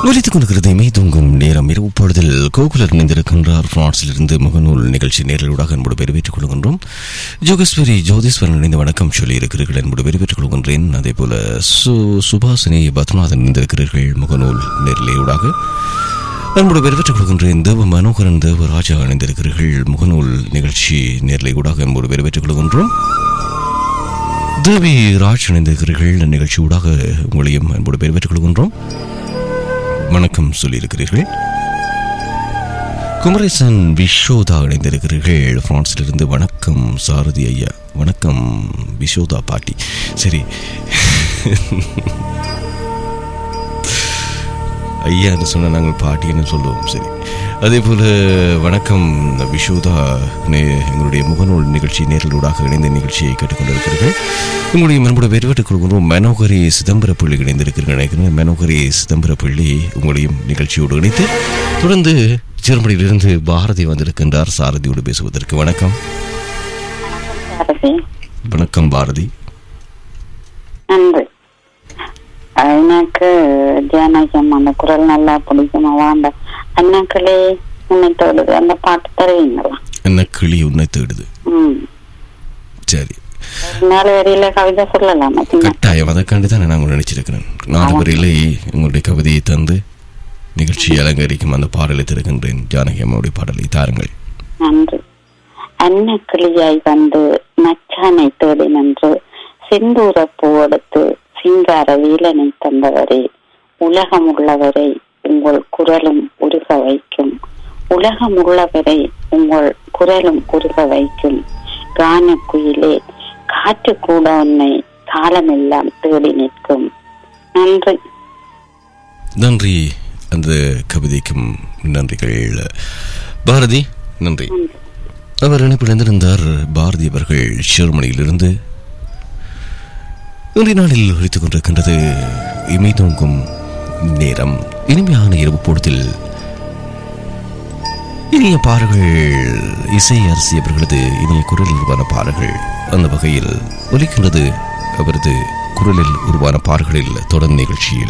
ஒலித்துக் கொண்டிருக்கிறது மெய் தூங்கும் நேரம் இரவு பொழுதில் கோகுலர் இணைந்திருக்கின்றார் பிரான்சிலிருந்து முகநூல் நிகழ்ச்சி நேரலூடாக என்பது பெருவேற்றுக் கொள்கின்றோம் ஜோகேஸ்வரி ஜோதீஸ்வரன் இணைந்து வணக்கம் சொல்லி இருக்கிறீர்கள் என்பது பெருவேற்றுக் கொள்கின்றேன் அதே போல சு சுபாசினி பத்மநாதன் இணைந்திருக்கிறீர்கள் முகநூல் நேரலையூடாக அன்போடு பெருவேற்றுக் கொள்கின்றேன் தேவ மனோகரன் தேவராஜா இணைந்திருக்கிறீர்கள் முகநூல் நிகழ்ச்சி நேரலை ஊடாக என்போடு பெருவேற்றுக் கொள்கின்றோம் தேவி ராஜ் இணைந்திருக்கிறீர்கள் நிகழ்ச்சி ஊடாக உங்களையும் அன்போடு பெருவேற்றுக் கொள்கின்றோம் வணக்கம் சொல்லியிருக்கிறீர்கள் குமரேசன் விஸ்வோதா இணைந்திருக்கிறீர்கள் பிரான்சிலிருந்து வணக்கம் சாரதி ஐயா வணக்கம் விஸ்வோதா பாட்டி சரி ஐயான்னு சொன்ன நாங்கள் பாட்டின்னு சொல்லுவோம் சரி அதே போல் வணக்கம் விஷோதா நே- எங்களுடைய முகநூல் நிகழ்ச்சி நேரலூடாக இணைந்த நிகழ்ச்சியை கேட்டுக்கொண்டிருக்கிறீர்கள் உங்களுடைய மறுபடி வெறுவெட்டுக் கொள்கின்றோம் மனோகரி சிதம்பர பிள்ளை இணைந்திருக்கிறீர்கள் நினைக்கிறேன் மனோகரி சிதம்பர பிள்ளை உங்களையும் நிகழ்ச்சியோடு இணைத்து தொடர்ந்து ஜெர்மனியிலிருந்து பாரதி வந்திருக்கின்றார் சாரதியோடு பேசுவதற்கு வணக்கம் பாரதி வணக்கம் பாரதி நன்றி எனக்கு ஜானகம் அந்த குரல் நல்லா பிடிக்கும் அந்த அண்ணாக்களே உன்னைத்தோடு அந்த பாட்டு தருவீங்களா என்ன கிளி உன்னை தேடுது ம் சரி நாலு வரியில கவிதை சொல்லலாமா சின்ன கட்டாயம் அதற்காண்டி தான் நான் உங்களை நினைச்சிருக்கிறேன் நாலு வரையிலே உங்களுடைய கவிதையை தந்து நிகழ்ச்சியை அலங்கரிக்கும் அந்த பாடலை தருகின்றேன் ஜானகி அம்மாவுடைய பாடலை தாருங்கள் நன்றி அன்ன கிளியாய் வந்து மச்சானை தேடி நின்று செந்தூர பூவெடுத்து சிங்கார வீலனை தந்தவரே உலகம் உள்ளவரை உங்கள் குரலும் உருக வைக்கும் உலகம் உள்ளவரை உங்கள் குரலும் உருக வைக்கும் கானக்குயிலே காற்று கூட உன்னை காலமெல்லாம் தேடி நிற்கும் நன்றி நன்றி அந்த கவிதைக்கும் நன்றிகள் பாரதி நன்றி அவர் இணைப்பில் இருந்திருந்தார் பாரதி அவர்கள் ஜெர்மனியிலிருந்து இன்றைய நாளில் ஒழித்துக் கொண்டிருக்கின்றது இமை தூங்கும் நேரம் இனிமையான இரவு பொழுதில் இனிய பாடல்கள் இசை அரசி அவர்களது இனிய குரலில் உருவான பாடல்கள் அந்த வகையில் ஒலிக்கின்றது அவரது குரலில் உருவான பாடல்களில் தொடர் நிகழ்ச்சியில்